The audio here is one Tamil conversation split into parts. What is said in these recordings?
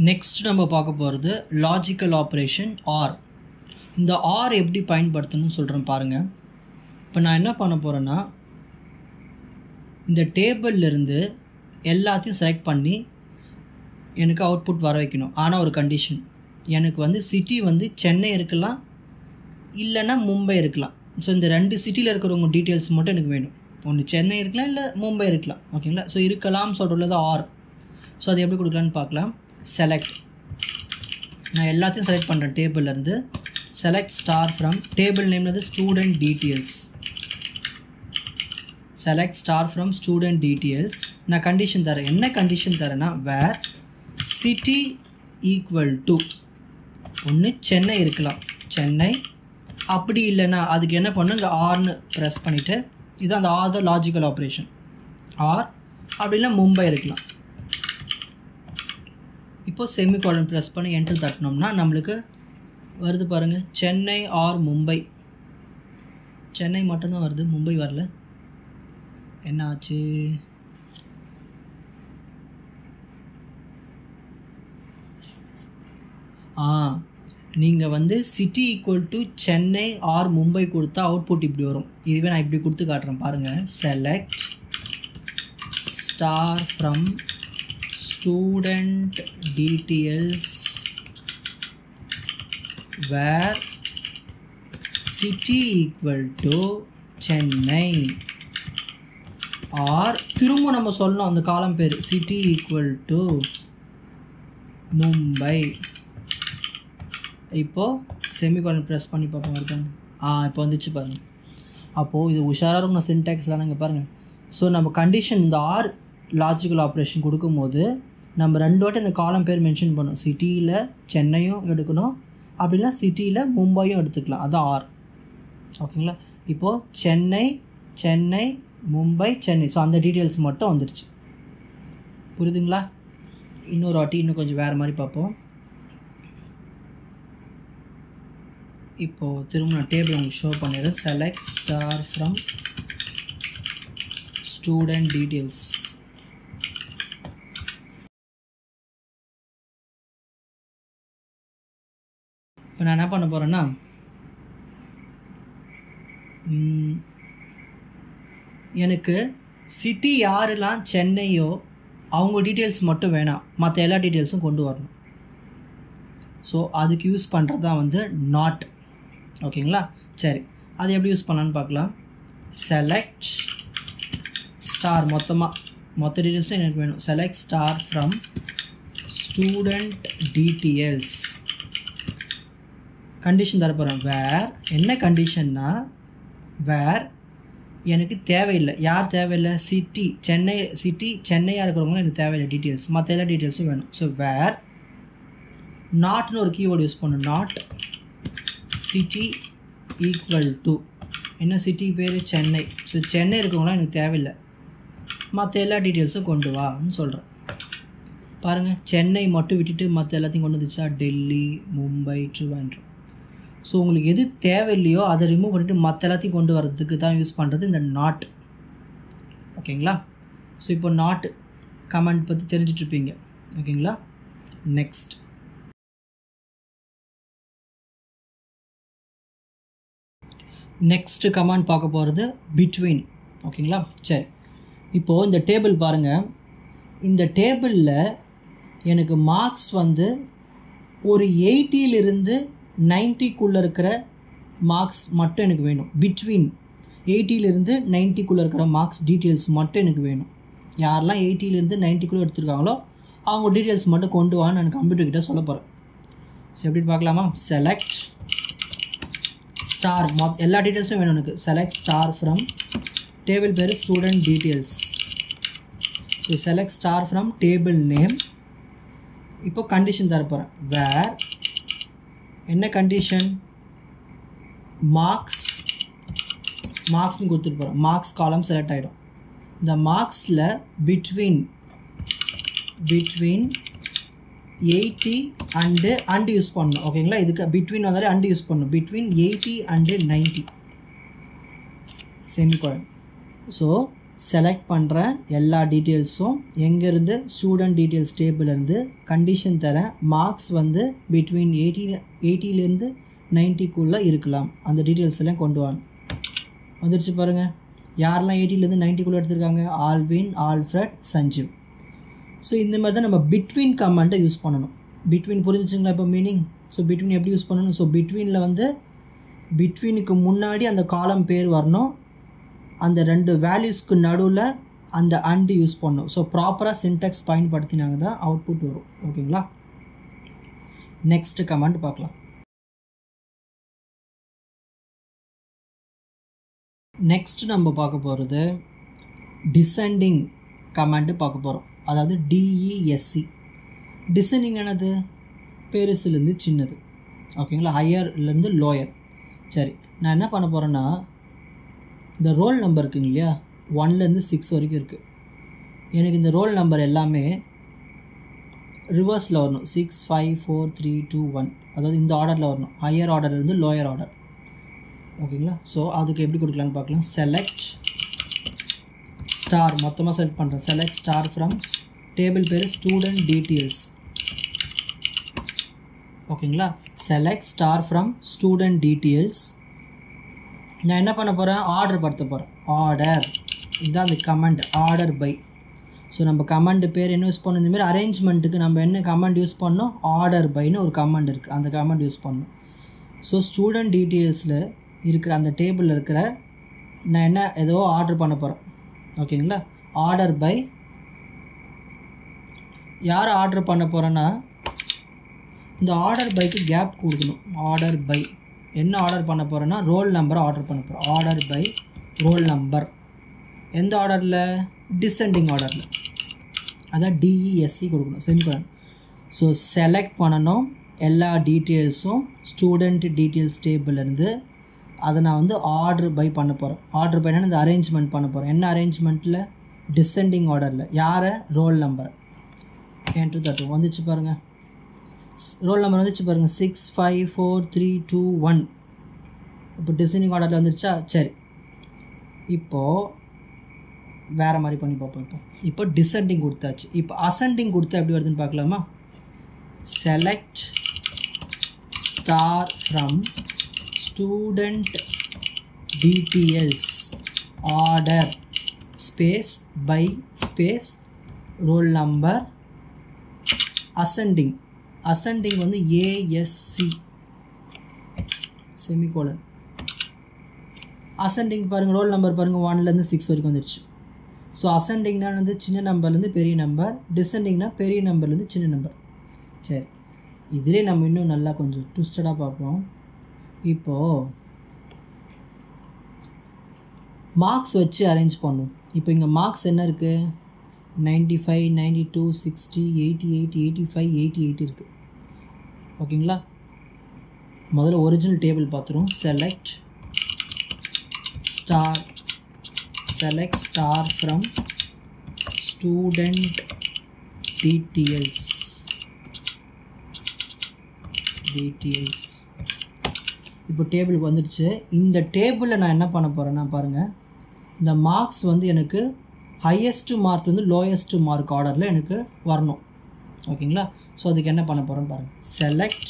நெக்ஸ்ட் நம்ம பார்க்க போகிறது லாஜிக்கல் ஆப்ரேஷன் ஆர் இந்த ஆர் எப்படி பயன்படுத்தணும்னு சொல்கிறேன் பாருங்கள் இப்போ நான் என்ன பண்ண போகிறேன்னா இந்த டேபிள்ல இருந்து எல்லாத்தையும் செலக்ட் பண்ணி எனக்கு அவுட்புட் வர வைக்கணும் ஆனால் ஒரு கண்டிஷன் எனக்கு வந்து சிட்டி வந்து சென்னை இருக்கலாம் இல்லைன்னா மும்பை இருக்கலாம் ஸோ இந்த ரெண்டு சிட்டியில் இருக்கிறவங்க டீட்டெயில்ஸ் மட்டும் எனக்கு வேணும் ஒன்று சென்னை இருக்கலாம் இல்லை மும்பை இருக்கலாம் ஓகேங்களா ஸோ இருக்கலாம் சொல்கிறது ஆர் ஸோ அது எப்படி கொடுக்கலான்னு பார்க்கலாம் செலக்ட் நான் எல்லாத்தையும் செலக்ட் பண்ணுறேன் டேபிள்லேருந்து செலக்ட் ஸ்டார் ஃப்ரம் டேபிள் நேம்லேருந்து student details select star from student details நான் கண்டிஷன் தரேன் என்ன கண்டிஷன் தரேன்னா வேர் சிட்டி ஈக்குவல் டு ஒன்று சென்னை இருக்கலாம் சென்னை அப்படி இல்லைன்னா அதுக்கு என்ன பண்ணும் இங்கே ஆர்னு ப்ரெஸ் பண்ணிவிட்டு இது அந்த OR the logical operation OR அப்படி இல்லை மும்பை இருக்கலாம் இப்போ செமிகாலன் ப்ரெஸ் பண்ணி என்ட்ரு தட்டினோம்னா நம்மளுக்கு வருது பாருங்கள் சென்னை ஆர் மும்பை சென்னை மட்டும்தான் வருது மும்பை வரல என்ன ஆச்சு ஆ நீங்கள் வந்து city equal to Chennai OR Mumbai கொடுத்தா அவுட்புட் இப்படி வரும் இதுவே நான் இப்படி கொடுத்து காட்டுறேன் பாருங்கள் select star from student details where city equal to Chennai OR திரும்ப நம்ம சொல்லணும் அந்த காலம் பேர் சிட்டி ஈக்குவல் டு மும்பை இப்போது செமிகாலன் ப்ரெஸ் பண்ணி பார்ப்போம் இருக்காங்க ஆ இப்போ வந்துச்சு பாருங்கள் அப்போது இது உஷாராக இருக்கும் சின்டாக்ஸ்லாம் இங்கே பாருங்கள் ஸோ நம்ம கண்டிஷன் இந்த ஆர் லாஜிக்கல் ஆப்ரேஷன் கொடுக்கும்போது நம்ம ரெண்டு வாட்டி இந்த காலம் பேர் மென்ஷன் பண்ணோம் சிட்டியில் சென்னையும் எடுக்கணும் அப்படின்னா சிட்டியில் மும்பையும் எடுத்துக்கலாம் அதான் ஆர் ஓகேங்களா இப்போது சென்னை சென்னை மும்பை சென்னை ஸோ அந்த டீட்டெயில்ஸ் மட்டும் வந்துடுச்சு புரியுதுங்களா இன்னொரு வாட்டி இன்னும் கொஞ்சம் வேறு மாதிரி பார்ப்போம் இப்போது திரும்ப நான் டேபிள் உங்களுக்கு ஷோ பண்ணிடுறேன் select star from student details இப்போ நான் என்ன பண்ண போகிறேன்னா எனக்கு சிட்டி யாரெல்லாம் சென்னையோ அவங்க டீட்டெயில்ஸ் மட்டும் வேணாம் மற்ற எல்லா டீட்டெயில்ஸும் கொண்டு வரணும் ஸோ அதுக்கு யூஸ் பண்ணுறது தான் வந்து நாட் ஓகேங்களா சரி அது எப்படி யூஸ் பண்ணலான்னு பார்க்கலாம் செலக்ட் ஸ்டார் மொத்தமாக மொத்த டீட்டெயில்ஸும் எனக்கு வேணும் select star from student details condition தரப்போகிறேன் வேர் என்ன கண்டிஷன்னா வேர் எனக்கு தேவையில்லை யார் தேவையில்லை சிட்டி சென்னை சிட்டி சென்னையாக இருக்கிறவங்களும் எனக்கு தேவையில்லை டீட்டெயில்ஸ் மற்ற எல்லா டீட்டெயில்ஸும் வேணும் ஸோ வேர் நாட்னு ஒரு கீவேர்டு யூஸ் பண்ணும் நாட் சிட்டி ஈக்குவல் டு என்ன சிட்டி பேர் சென்னை ஸோ சென்னை இருக்கவங்களாம் எனக்கு தேவையில்லை மற்ற எல்லா டீட்டெயில்ஸும் கொண்டு வான்னு சொல்கிறேன் பாருங்கள் சென்னை மட்டும் விட்டுட்டு மற்ற எல்லாத்தையும் கொண்டு வந்துச்சா டெல்லி மும்பை ட்ரிவாண்ட்ரம் ஸோ உங்களுக்கு எது தேவையில்லையோ அதை ரிமூவ் பண்ணிவிட்டு மற்ற எல்லாத்தையும் கொண்டு வரதுக்கு தான் யூஸ் பண்ணுறது இந்த நாட் ஓகேங்களா ஸோ இப்போ நாட் கமெண்ட் பற்றி தெரிஞ்சிட்ருப்பீங்க ஓகேங்களா நெக்ஸ்ட் நெக்ஸ்ட்டு கமாண்ட் பார்க்க போகிறது பிட்வீன் ஓகேங்களா சரி இப்போது இந்த டேபிள் பாருங்கள் இந்த டேபிளில் எனக்கு மார்க்ஸ் வந்து ஒரு எயிட்டியிலிருந்து நைன்ட்டிக்குள்ளே இருக்கிற மார்க்ஸ் மட்டும் எனக்கு வேணும் பிட்வீன் எயிட்டியிலிருந்து நைன்ட்டிக்குள்ளே இருக்கிற மார்க்ஸ் டீட்டெயில்ஸ் மட்டும் எனக்கு வேணும் யாரெல்லாம் எயிட்டியிலேருந்து நைன்ட்டிக்குள்ளே எடுத்துருக்காங்களோ அவங்க டீட்டெயில்ஸ் மட்டும் கொண்டு வான்னு நான் கம்ப்யூட்டர்கிட்ட சொல்ல போகிறேன் ஸோ எப்படி பார்க்கலாமா செலக்ட் ஸ்டார் மொ எல்லா டீட்டெயில்ஸும் வேணும் எனக்கு செலக்ட் ஸ்டார் ஃப்ரம் டேபிள் பேர் student details so select star from table name இப்போ கண்டிஷன் தரப்போகிறேன் வேர் என்ன கண்டிஷன் மார்க்ஸ் மார்க்ஸ்னு கொடுத்துட்டு போகிறேன் மார்க்ஸ் காலம் செலக்ட் ஆகிடும் இந்த மார்க்ஸில் between between eighty and and use பண்ணணும் ஓகேங்களா இதுக்கு பிட்வீன் வந்தாலே அண்டு யூஸ் பண்ணணும் between eighty and ninety semicolon so select பண்ணுற எல்லா டீட்டெயில்ஸும் எங்கேருந்து ஸ்டூடெண்ட் டீட்டெயில்ஸ் டேபிள்லேருந்து கண்டிஷன் தரேன் மார்க்ஸ் வந்து பிட்வீன் எயிட்டி எயிட்டிலேருந்து நைன்ட்டிக்குள்ளே இருக்கலாம் அந்த டீட்டெயில்ஸ் எல்லாம் கொண்டு வாங்க வந்துருச்சு பாருங்கள் யாரெல்லாம் எயிட்டிலேருந்து நைன்ட்டிக்குள்ளே எடுத்திருக்காங்க ஆல்வின் ஆல்ஃப்ரட் சஞ்சீவ் ஸோ இந்த மாதிரி தான் நம்ம பிட்வீன் கமெண்ட்டை யூஸ் பண்ணணும் பிட்வீன் புரிஞ்சுச்சுங்களா இப்போ மீனிங் ஸோ பிட்வீன் எப்படி யூஸ் பண்ணணும் ஸோ பிட்வீனில் வந்து பிட்வீனுக்கு முன்னாடி அந்த காலம் பேர் வரணும் அந்த ரெண்டு வேல்யூஸ்க்கு நடுவில் அந்த அண்டு யூஸ் பண்ணணும் ஸோ ப்ராப்பராக சின்டெக்ஸ் பயன்படுத்தினாங்க தான் அவுட்புட் வரும் ஓகேங்களா நெக்ஸ்ட் கமெண்ட் பார்க்கலாம் நெக்ஸ்ட் நம்ம பார்க்க போகிறது டிசெண்டிங் கமாண்டு பார்க்க போகிறோம் அதாவது டிஇஎஸ்சி டிசெண்டிங் என்னது பெருசுலேருந்து சின்னது ஓகேங்களா ஹையர்லேருந்து லோயர் சரி நான் என்ன பண்ண போகிறேன்னா இந்த ரோல் நம்பர் இருக்குங்க இல்லையா ஒன்லேருந்து சிக்ஸ் வரைக்கும் இருக்குது எனக்கு இந்த ரோல் நம்பர் எல்லாமே ரிவர்ஸில் வரணும் six five four three two one அதாவது இந்த ஆர்டரில் வரணும் ஹையர் ஆர்டர்லேருந்து லோயர் ஆர்டர் ஓகேங்களா ஸோ அதுக்கு எப்படி கொடுக்கலான்னு பார்க்கலாம் செலக்ட் ஸ்டார் மொத்தமாக செலக்ட் பண்ணுறேன் செலக்ட் ஸ்டார் ஃப்ரம் டேபிள் பேர் ஸ்டூடெண்ட் டீட்டெயில்ஸ் ஓகேங்களா select star from student details நான் என்ன பண்ண போகிறேன் ஆர்டர் படுத்த போகிறேன் ஆர்டர் இதுதான் அந்த கமெண்ட் ஆர்டர் பை ஸோ நம்ம கமெண்ட் பேர் என்ன யூஸ் பண்ணணும் இந்தமாரி அரேஞ்ச்மெண்ட்டுக்கு நம்ம என்ன கமெண்ட் யூஸ் பண்ணோம் ஆர்டர் பைன்னு ஒரு கமெண்ட் இருக்குது அந்த கமெண்ட் யூஸ் பண்ணணும் ஸோ ஸ்டூடெண்ட் டீட்டெயில்ஸில் இருக்கிற அந்த டேபிளில் இருக்கிற நான் என்ன ஏதோ ஆர்டர் பண்ண போகிறேன் ஓகேங்களா ஆர்டர் பை யார் ஆர்டர் பண்ண போகிறேன்னா இந்த ஆர்டர் பைக்கு கேப் கொடுக்கணும் ஆர்டர் பை என்ன ஆர்டர் பண்ண போகிறேன்னா ரோல் நம்பரை ஆர்டர் பண்ண போகிறேன் ஆர்டர் பை ரோல் நம்பர் எந்த ஆர்டரில் டிசெண்டிங் ஆர்டரில் அதான் டிஇஎஸ்சி கொடுக்கணும் சிம்பிள் ஸோ செலக்ட் பண்ணணும் எல்லா டீட்டெயில்ஸும் ஸ்டூடெண்ட் டீட்டெயில்ஸ் டேபிள்லேருந்து அதை நான் வந்து ஆர்டர் பை பண்ண போகிறேன் ஆர்டர் பைனா இந்த அரேஞ்ச்மெண்ட் பண்ண போகிறேன் என்ன அரேஞ்ச்மெண்ட்டில் டிசெண்டிங் ஆர்டரில் யாரை ரோல் நம்பர் என்ட்ரு தட்டும் வந்துச்சு பாருங்கள் ரோல் நம்பர் வந்துச்சு பாருங்கள் six five four three two one இப்போ டிசைனிங் ஆர்டரில் வந்துருச்சா சரி இப்போது வேறு மாதிரி பண்ணி பார்ப்போம் இப்போ இப்போ டிசெண்டிங் கொடுத்தாச்சு இப்போ அசெண்டிங் கொடுத்தா எப்படி வருதுன்னு பார்க்கலாமா select star from student details order space by space roll number ascending ascending வந்து ஏஎஸ்சி செமிகோலன் அசெண்டிங் பாருங்கள் ரோல் நம்பர் பாருங்கள் ஒன்லேருந்து சிக்ஸ் வரைக்கும் வந்துடுச்சு ஸோ அசெண்டிங்னா வந்து சின்ன நம்பர்லேருந்து பெரிய நம்பர் டிசெண்டிங்னா பெரிய நம்பர்லேருந்து சின்ன நம்பர் சரி இதிலே நம்ம இன்னும் நல்லா கொஞ்சம் ட்விஸ்டடாக பார்ப்போம் இப்போது மார்க்ஸ் வச்சு அரேஞ்ச் பண்ணும் இப்போ இங்கே மார்க்ஸ் என்ன இருக்குது ninety five ninety two sixty eighty eight eighty five eighty eight இருக்குது ஓகேங்களா முதல்ல ஒரிஜினல் டேபிள் பார்த்துருவோம் select star select star from student details details இப்போ டேபிளுக்கு வந்துடுச்சு இந்த டேபிளில் நான் என்ன பண்ண போகிறேன்னா பாருங்கள் இந்த மார்க்ஸ் வந்து எனக்கு ஹையஸ்ட்டு மார்க் வந்து லோயஸ்ட்டு மார்க் ஆர்டரில் எனக்கு வரணும் ஓகேங்களா ஸோ அதுக்கு என்ன பண்ண போகிறேன்னு பாருங்கள் செலக்ட்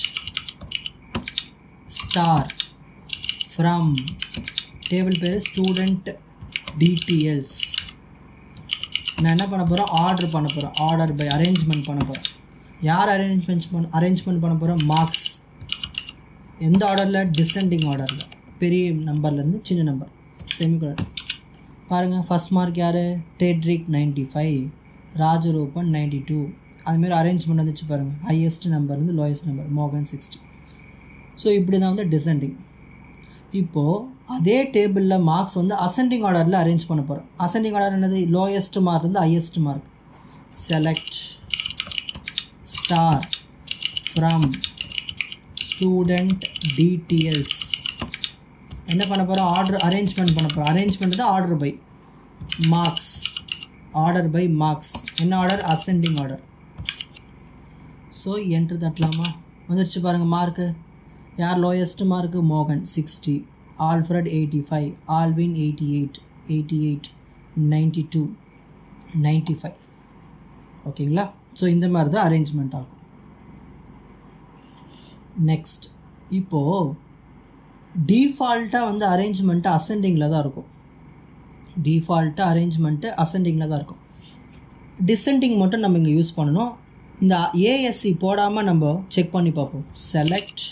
ஸ்டார் ஃப்ரம் டேபிள் பேர் ஸ்டூடெண்ட் டீட்டெயில்ஸ் நான் என்ன பண்ண போகிறேன் ஆர்டர் பண்ண போகிறேன் ஆர்டர் பை அரேஞ்ச்மெண்ட் பண்ண போகிறேன் யார் அரேஞ்ச்மெண்ட் பண்ண அரேஞ்ச்மெண்ட் பண்ண போகிறேன் மார்க்ஸ் எந்த ஆர்டரில் டிசெண்டிங் ஆர்டரில் பெரிய நம்பர்லேருந்து சின்ன நம்பர் செமிகுலர் பாருங்கள் ஃபஸ்ட் மார்க் யார் டேட்ரிக் ninety five Rajarupan ninety two அதுமாரி அரேஞ்ச்மெண்ட் வந்துச்சு பாருங்கள் ஹையஸ்ட் நம்பர் வந்து லோயஸ்ட் நம்பர் மோகன் சிக்ஸ்டி ஸோ இப்படி தான் வந்து டிசெண்டிங் இப்போது அதே டேபிளில் மார்க்ஸ் வந்து அசெண்டிங் ஆர்டரில் அரேஞ்ச் பண்ண போகிறோம் அசெண்டிங் ஆர்டர் என்னது லோயஸ்ட் மார்க் வந்து highest mark select star from student details என்ன பண்ண போகிறோம் ஆர்டர் அரேஞ்ச்மெண்ட் பண்ண போகிறோம் அரேஞ்ச்மெண்ட் தான் order by marks order by marks என்ன order ascending order so enter தட்டலாமா வந்துடுச்சு பாருங்கள் மார்க்கு யார் லோயஸ்ட் மார்க்கு மோகன் sixty Alfred eighty five Alvin eighty eight eighty eight ninety two ninety five ஓகேங்களா ஸோ இந்த மாதிரி தான் அரேஞ்ச்மெண்ட் ஆகும் நெக்ஸ்ட் இப்போது டீஃபால்ட்டாக வந்து அரேஞ்ச்மெண்ட்டு அசெண்டிங்கில் தான் இருக்கும் டீஃபால்ட்டாக அரேஞ்ச்மெண்ட்டு அசெண்டிங்கில் தான் இருக்கும் டிசெண்டிங் மட்டும் நம்ம இங்கே யூஸ் பண்ணணும் இந்த ஏஎஸ்சி போடாமல் நம்ம செக் பண்ணி பார்ப்போம் select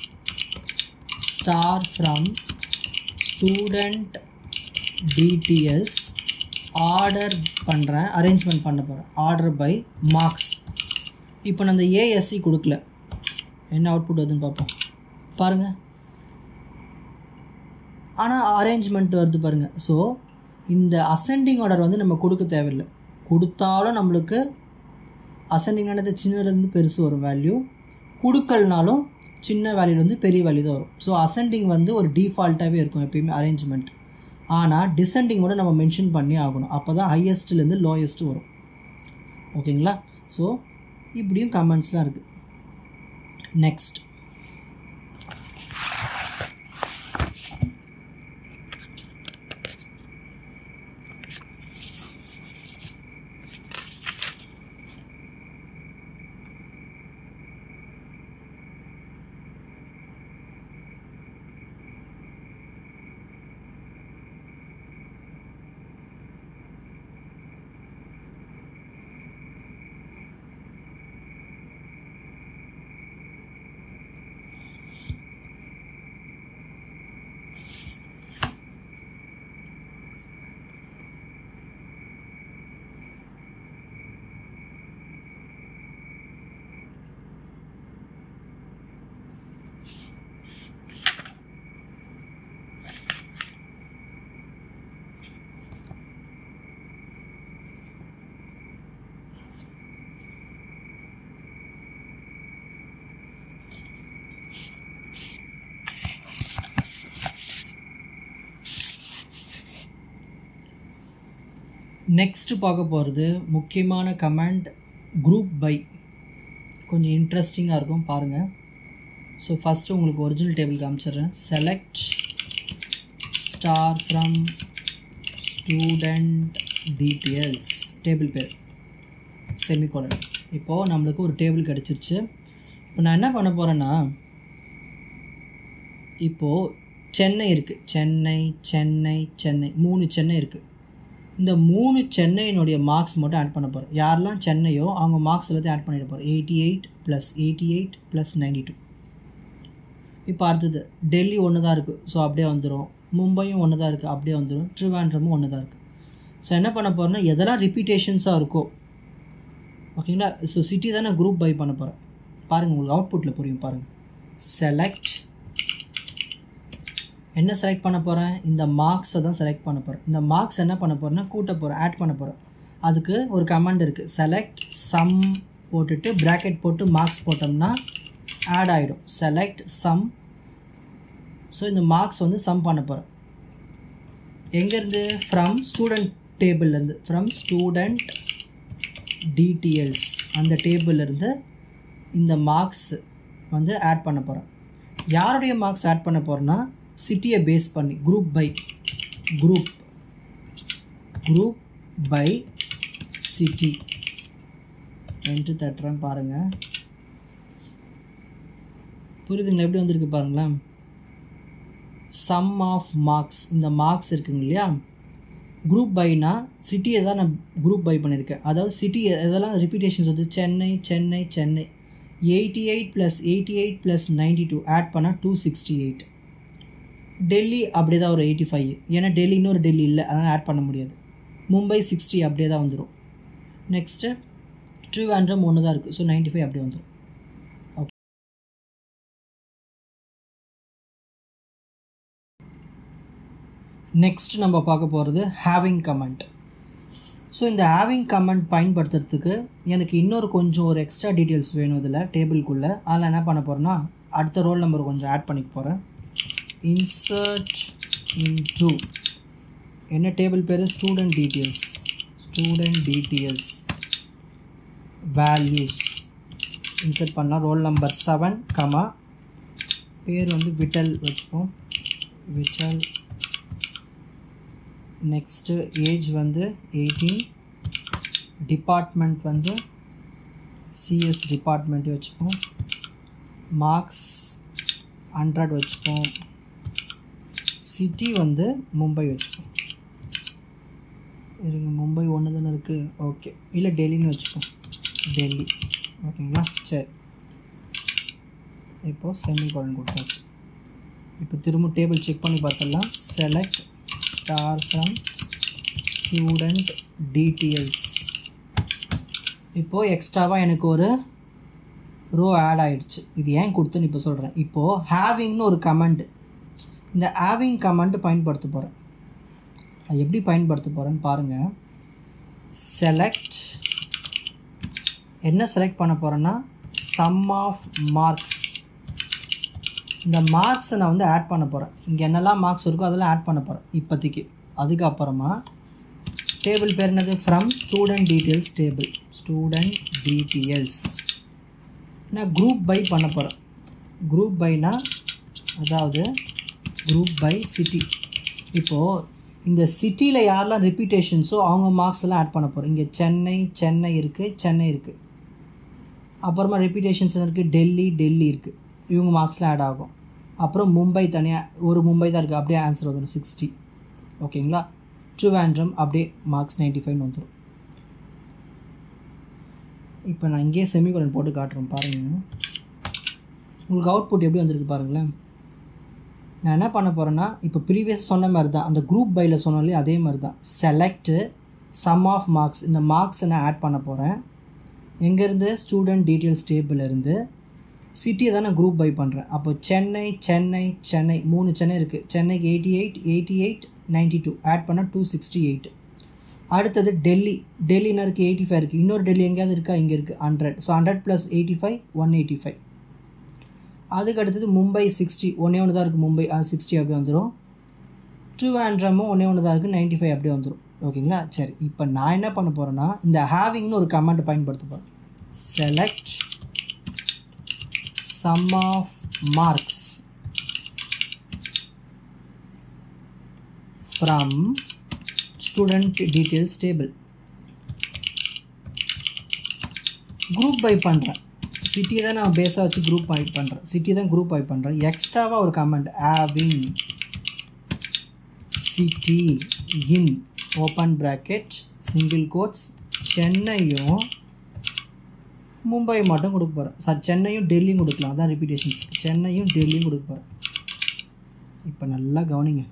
star from student details order பண்ணுறேன் அரேஞ்ச்மெண்ட் பண்ண போகிறேன் ஆர்டர் பை மார்க்ஸ் இப்போ நான் அந்த ஏஎஸ்சி கொடுக்கல என்ன அவுட்புட் வருதுன்னு பார்ப்போம் பாருங்கள் ஆனால் அரேஞ்ச்மெண்ட் வருது பாருங்கள் ஸோ இந்த அசெண்டிங் ஆர்டர் வந்து நம்ம கொடுக்க தேவையில்லை கொடுத்தாலும் நம்மளுக்கு அசெண்டிங்கானது சின்னதுலேருந்து பெருசு வரும் வேல்யூ கொடுக்கலனாலும் சின்ன வேல்யூலேருந்து பெரிய வேல்யூ தான் வரும் ஸோ அசெண்டிங் வந்து ஒரு டிஃபால்ட்டாகவே இருக்கும் எப்பயுமே அரேஞ்ச்மெண்ட் ஆனால் டிசெண்டிங் கூட நம்ம மென்ஷன் பண்ணி ஆகணும் அப்போ தான் ஹையஸ்ட்லேருந்து லோயஸ்ட்டு வரும் ஓகேங்களா ஸோ இப்படியும் கமெண்ட்ஸ்லாம் இருக்குது நெக்ஸ்ட் நெக்ஸ்ட்டு பார்க்க போகிறது முக்கியமான கமாண்ட் குரூப் பை கொஞ்சம் இன்ட்ரெஸ்டிங்காக இருக்கும் பாருங்கள் ஸோ ஃபஸ்ட்டு உங்களுக்கு ஒரிஜினல் டேபிள் காமிச்சிடுறேன் select star from student details table பேர் செமிகோலன் இப்போது நம்மளுக்கு ஒரு டேபிள் கிடச்சிருச்சு இப்போ நான் என்ன பண்ண போகிறேன்னா இப்போது சென்னை இருக்குது சென்னை சென்னை சென்னை மூணு சென்னை இருக்குது இந்த மூணு சென்னையினுடைய மார்க்ஸ் மட்டும் ஆட் பண்ண போகிறோம் யாரெல்லாம் சென்னையோ அவங்க மார்க்ஸ் எல்லாத்தையும் ஆட் பண்ணிட்டு போகிறோம் eighty eight plus eighty eight plus ninety two இப்போ அடுத்தது டெல்லி ஒன்று தான் இருக்குது ஸோ அப்படியே வந்துடும் மும்பையும் ஒன்று தான் இருக்குது அப்படியே வந்துடும் ட்ரிவாண்ட்ரமும் ஒன்று தான் இருக்குது ஸோ என்ன பண்ண போகிறேன்னா எதெல்லாம் ரிப்பீட்டேஷன்ஸாக இருக்கோ ஓகேங்களா ஸோ சிட்டி தான் நான் குரூப் பை பண்ண போகிறேன் பாருங்கள் உங்களுக்கு அவுட்புட்டில் புரியும் பாருங்கள் செலக்ட் என்ன செலக்ட் பண்ண போகிறேன் இந்த மார்க்ஸை தான் செலக்ட் பண்ண போகிறேன் இந்த மார்க்ஸ் என்ன பண்ண போகிறேன்னா கூட்ட போகிறேன் ஆட் பண்ண போகிறேன் அதுக்கு ஒரு கமாண்ட் இருக்குது செலக்ட் சம் போட்டுட்டு ப்ராக்கெட் போட்டு மார்க்ஸ் போட்டோம்னா ஆட் ஆகிடும் செலக்ட் சம் ஸோ இந்த மார்க்ஸ் வந்து சம் பண்ண போகிறேன் எங்கேருந்து ஃப்ரம் ஸ்டூடெண்ட் டேபிள்லேருந்து ஃப்ரம் ஸ்டூடெண்ட் டீட்டெயில்ஸ் அந்த டேபிள்லேருந்து இந்த மார்க்ஸ் வந்து ஆட் பண்ண போகிறேன் யாருடைய மார்க்ஸ் ஆட் பண்ண போகிறேன்னா சிட்டியை பேஸ் பண்ணி group by group group by city என்று தட்டுறேன் பாருங்கள் புரியுதுங்களா எப்படி வந்திருக்கு பாருங்களேன் சம் ஆஃப் மார்க்ஸ் இந்த மார்க்ஸ் இருக்குங்க இல்லையா குரூப் பைனா சிட்டியை தான் நான் குரூப் பை பண்ணியிருக்கேன் அதாவது சிட்டி எதெல்லாம் ரிப்பீட்டேஷன்ஸ் வந்து Chennai Chennai Chennai eighty eight plus eighty eight plus ninety two add பண்ணால் டூ சிக்ஸ்டி எயிட் டெல்லி அப்படியே தான் ஒரு எயிட்டி ஃபைவ் ஏன்னா டெல்லி இன்னொரு டெல்லி இல்லை அதனால் ஆட் பண்ண முடியாது மும்பை சிக்ஸ்டி அப்படியே தான் வந்துடும் நெக்ஸ்ட்டு ட்ரிவாண்ட்ரம் ஒன்று தான் இருக்குது ஸோ நைன்ட்டி ஃபைவ் அப்படியே வந்துடும் ஓகே நெக்ஸ்ட் நம்ம பார்க்க போகிறது ஹேவிங் கமெண்ட் ஸோ இந்த ஹேவிங் கமெண்ட் பயன்படுத்துறதுக்கு எனக்கு இன்னொரு கொஞ்சம் ஒரு எக்ஸ்ட்ரா டீட்டெயில்ஸ் வேணும் இதில் டேபிள்குள்ளே அதில் என்ன பண்ண போகிறேன்னா அடுத்த ரோல் நம்பர் கொஞ்சம் ஆட் பண்ணிக்க போகிறேன் இன்சர்ட் இன்டு என்ன டேபிள் பேர் student details student details values insert பண்ணலாம் ரோல் நம்பர் செவன் கமா பேர் வந்து விட்டல் வச்சுப்போம் விட்டல் நெக்ஸ்ட்டு ஏஜ் வந்து எயிட்டீன் டிபார்ட்மெண்ட் வந்து சிஎஸ் டிபார்ட்மெண்ட் வச்சுப்போம் மார்க்ஸ் ஹண்ட்ரட் வச்சுப்போம் சிட்டி வந்து மும்பை வச்சுப்போம் இருங்க மும்பை ஒன்று தானே இருக்குது ஓகே இல்லை டெல்லின்னு வச்சுப்போம் டெல்லி ஓகேங்களா சரி இப்போது செமி கோலன் கொடுத்தாச்சு இப்போ திரும்ப டேபிள் செக் பண்ணி பார்த்தலாம் select star from student details இப்போது எக்ஸ்ட்ராவாக எனக்கு ஒரு ரோ ஆட் ஆகிடுச்சு இது ஏன் கொடுத்துன்னு இப்போ சொல்கிறேன் இப்போது ஹேவிங்னு ஒரு கமெண்ட் இந்த ஹேவிங் கமெண்ட் பயன்படுத்த போகிறேன் அது எப்படி பயன்படுத்த போகிறேன்னு பாருங்கள் செலக்ட் என்ன செலக்ட் பண்ண போகிறேன்னா சம் ஆஃப் மார்க்ஸ் இந்த மார்க்ஸை நான் வந்து ஆட் பண்ண போகிறேன் இங்கே என்னெல்லாம் மார்க்ஸ் இருக்கோ அதெல்லாம் ஆட் பண்ண போகிறேன் இப்போதைக்கு அதுக்கப்புறமா டேபிள் பேர் என்னது from student details table student details நான் குரூப் பை பண்ண போகிறேன் குரூப் பைனா அதாவது குரூப் பை சிட்டி இப்போது இந்த சிட்டியில் யாரெல்லாம் ரிப்பீட்டேஷன்ஸோ அவங்க மார்க்ஸ் எல்லாம் ஆட் பண்ண போகிறோம் இங்கே சென்னை சென்னை இருக்குது சென்னை இருக்குது அப்புறமா ரிப்பீட்டேஷன்ஸ் இருக்குது டெல்லி டெல்லி இருக்குது இவங்க மார்க்ஸ்லாம் ஆட் ஆகும் அப்புறம் மும்பை தனியாக ஒரு மும்பை தான் இருக்குது அப்படியே ஆன்சர் வந்துடும் சிக்ஸ்டி ஓகேங்களா ட்ரிவாண்ட்ரம் அப்படியே மார்க்ஸ் நைன்ட்டி ஃபைவ்னு வந்துடும் இப்போ நான் இங்கேயே செமிகோலன் போட்டு காட்டுறேன் பாருங்கள் உங்களுக்கு அவுட்புட் எப்படி வந்திருக்கு பாருங்களேன் நான் என்ன பண்ண போகிறேன்னா இப்போ ப்ரீவியஸ் சொன்ன மாதிரி தான் அந்த குரூப் பையில் சொன்னாலே அதே மாதிரி தான் செலக்ட்டு சம் ஆஃப் மார்க்ஸ் இந்த மார்க்ஸை நான் ஆட் பண்ண போகிறேன் எங்கேருந்து ஸ்டூடெண்ட் டீட்டெயில்ஸ் டேபிள் இருந்து சிட்டியை தான் நான் குரூப் பை பண்ணுறேன் அப்போ சென்னை சென்னை சென்னை மூணு சென்னை இருக்குது சென்னைக்கு eighty eight eighty eight ninety two add பண்ணால் டூ சிக்ஸ்டி எயிட் அடுத்தது டெல்லி டெல்லினா இருக்குது எயிட்டி ஃபைவ் இருக்குது இன்னொரு டெல்லி எங்கேயாவது இருக்கா இங்கே இருக்குது hundred so hundred plus eighty five one eighty five அதுக்கு அடுத்தது மும்பை சிக்ஸ்டி ஒன்றே ஒன்று தான் இருக்குது மும்பை அது சிக்ஸ்டி அப்படியே வந்துடும் ட்ரிவாண்ட்ரமும் ஒன்றே ஒன்று தான் இருக்குது நைன்ட்டி ஃபைவ் அப்படியே வந்துடும் ஓகேங்களா சரி இப்போ நான் என்ன பண்ண போகிறேன்னா இந்த ஹேவிங்னு ஒரு கமெண்ட் பயன்படுத்த போகிறேன் select sum of marks from student details table group by பண்ணுறேன் சிட்டி தான் நான் பேஸாக வச்சு குரூப் பை பண்ணுறேன் சிட்டி தான் குரூப் பை பண்ணுறேன் எக்ஸ்ட்ராவாக ஒரு command having city in open bracket single quotes சென்னையும் மும்பை மட்டும் கொடுக்க போகிறேன் சாரி சென்னையும் டெல்லியும் கொடுக்கலாம் அதான் ரிப்பீட்டேஷன்ஸ் சென்னையும் டெல்லியும் கொடுக்க போகிறேன் இப்போ நல்லா கவனிங்க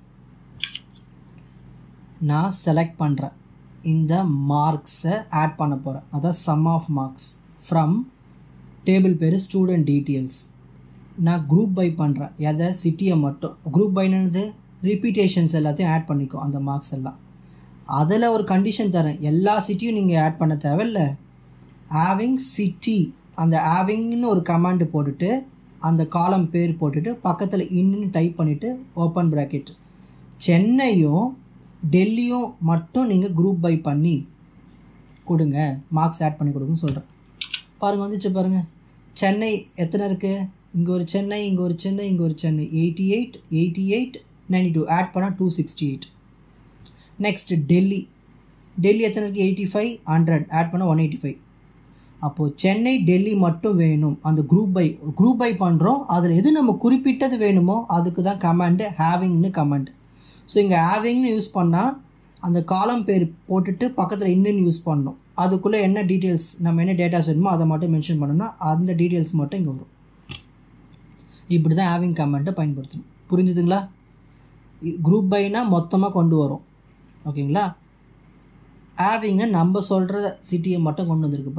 நான் செலக்ட் பண்ணுறேன் இந்த மார்க்ஸை ஆட் பண்ண போகிறேன் அதான் sum of marks from table பேர் ஸ்டூடெண்ட் டீட்டெயில்ஸ் நான் குரூப் பை பண்ணுறேன் எதை சிட்டியை மட்டும் குரூப் பைனது ரிப்பீட்டேஷன்ஸ் எல்லாத்தையும் ஆட் பண்ணிக்கோ அந்த மார்க்ஸ் எல்லாம் அதில் ஒரு கண்டிஷன் தரேன் எல்லா சிட்டியும் நீங்கள் ஆட் பண்ண தேவையில்லை ஹேவிங் சிட்டி அந்த ஹேவிங்னு ஒரு கமாண்டு போட்டுட்டு அந்த காலம் பேர் போட்டுட்டு பக்கத்தில் இன்னு டைப் பண்ணிவிட்டு ஓப்பன் ப்ராக்கெட் சென்னையும் டெல்லியும் மட்டும் நீங்கள் குரூப் பை பண்ணி கொடுங்க மார்க்ஸ் ஆட் பண்ணி கொடுங்கன்னு சொல்கிறேன் பாருங்கள் வந்துச்சு பாருங்கள் சென்னை எத்தனை இருக்குது இங்கே ஒரு சென்னை இங்கே ஒரு சென்னை இங்கே ஒரு Chennai eighty eight eighty eight ninety two add பண்ணால் two sixty eight next Delhi Delhi எத்தனை இருக்குது எயிட்டி ஃபைவ் ஹண்ட்ரட் ஆட் பண்ணால் ஒன் எயிட்டி ஃபைவ் அப்போது சென்னை டெல்லி மட்டும் வேணும் அந்த குரூப் பை குரூப் பை பண்ணுறோம் அதில் எது நம்ம குறிப்பிட்டது வேணுமோ அதுக்கு தான் கமாண்டு ஹேவிங்னு கமாண்ட் ஸோ இங்கே ஹேவிங்னு யூஸ் பண்ணால் அந்த காலம் பேர் போட்டுட்டு பக்கத்தில் இன்னுன்னு யூஸ் பண்ணணும் அதுக்குள்ளே என்ன டீட்டெயில்ஸ் நம்ம என்ன டேட்டாஸ் வேணுமோ அதை மட்டும் மென்ஷன் பண்ணோம்னா அந்த டீட்டெயில்ஸ் மட்டும் இங்கே வரும் இப்படி தான் ஹேவிங் கமெண்ட்டை பயன்படுத்தணும் புரிஞ்சுதுங்களா குரூப் பைனா மொத்தமாக கொண்டு வரும் ஓகேங்களா ஹேவிங்னா நம்ம சொல்கிற சிட்டியை மட்டும் கொண்டு வந்திருக்கு